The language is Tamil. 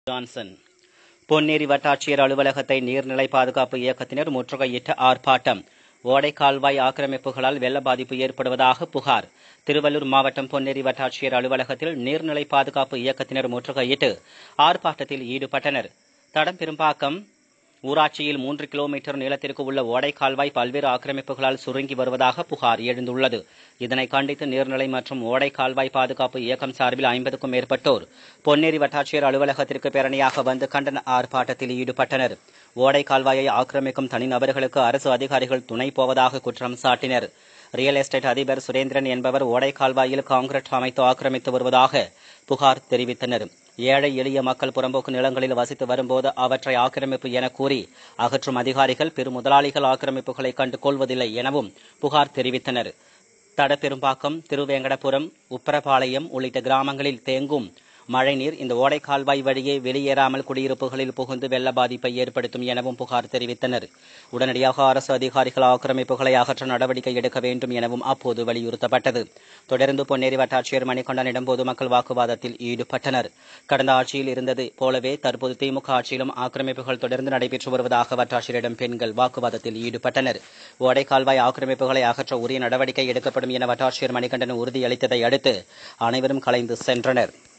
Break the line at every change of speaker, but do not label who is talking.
ஜான்சன் பொன்னேரி வட்டாட்சியர் அலுவலகத்தை நீர்நிலை பாதுகாப்பு இயக்கத்தினர் முற்றுகையிட்ட ஆர்ப்பாட்டம் ஓடைக்கால்வாய் ஆக்கிரமிப்புகளால் வெள்ள பாதிப்பு ஏற்படுவதாக புகார் திருவள்ளூர் மாவட்டம் பொன்னேரி வட்டாட்சியர் அலுவலகத்தில் நீர்நிலை பாதுகாப்பு இயக்கத்தினர் முற்றுகையிட்டு ஆர்ப்பாட்டத்தில் ஈடுபட்டனர் தடம்பெரும்பாக்கம் ஊராட்சியில் மூன்று கிலோமீட்டர் நீளத்திற்கு உள்ள ஓடைக்கால்வாய் பல்வேறு ஆக்கிரமிப்புகளால் சுருங்கி வருவதாக புகார் எழுந்துள்ளது இதனை கண்டித்து நீர்நிலை மற்றும் ஓடைக்கால்வாய் பாதுகாப்பு இயக்கம் சார்பில் ஐம்பதுக்கும் மேற்பட்டோர் பொன்னேரி வட்டாட்சியர் அலுவலகத்திற்கு பேரணியாக வந்து கண்டன ஆர்ப்பாட்டத்தில் ஈடுபட்டனர் ஓடைக்கால்வாயை ஆக்கிரமிக்கும் தனிநபர்களுக்கு அரசு அதிகாரிகள் துணை போவதாக குற்றம் சாட்டினர் ரியல் எஸ்டேட் அதிபர் சுரேந்திரன் என்பவர் ஓடைக்கால்வாயில் காங்கிரீட் அமைத்து ஆக்கிரமித்து வருவதாக புகார் தெரிவித்தனர் ஏழை எளிய மக்கள் புறம்போக்கு நிலங்களில் வசித்து வரும்போது அவற்றை ஆக்கிரமிப்பு என கூறி அகற்றும் அதிகாரிகள் பெரு முதலாளிகள் ஆக்கிரமிப்புகளை கண்டு கொள்வதில்லை எனவும் புகார் தெரிவித்தனர் தடப்பெரும்பாக்கம் திருவேங்கடபுரம் உப்பரபாளையம் உள்ளிட்ட கிராமங்களில் தேங்கும் மழைநீர் இந்த ஓடைக்கால்வாய் வழியே வெளியேறாமல் குடியிருப்புகளில் புகுந்து வெள்ள பாதிப்பை ஏற்படுத்தும் எனவும் புகார் தெரிவித்தனர் உடனடியாக அரசு அதிகாரிகள் ஆக்கிரமிப்புகளை அகற்ற நடவடிக்கை எடுக்க வேண்டும் எனவும் அப்போது வலியுறுத்தப்பட்டது தொடர்ந்து பொன்னேரி வட்டாட்சியர் மணிகண்டனிடம் பொதுமக்கள் வாக்குவாதத்தில் ஈடுபட்டனர் கடந்த ஆட்சியில் இருந்தது போலவே தற்போது திமுக ஆட்சியிலும் ஆக்கிரமிப்புகள் தொடர்ந்து நடைபெற்று வருவதாக வட்டாட்சியரிடம் பெண்கள் வாக்குவாதத்தில் ஈடுபட்டனர் ஓடைக்கால்வாய் ஆக்கிரமிப்புகளை அகற்ற உரிய நடவடிக்கை எடுக்கப்படும் என வட்டாட்சியர் மணிகண்டன் உறுதியளித்ததை அடுத்து அனைவரும் கலைந்து சென்றனர்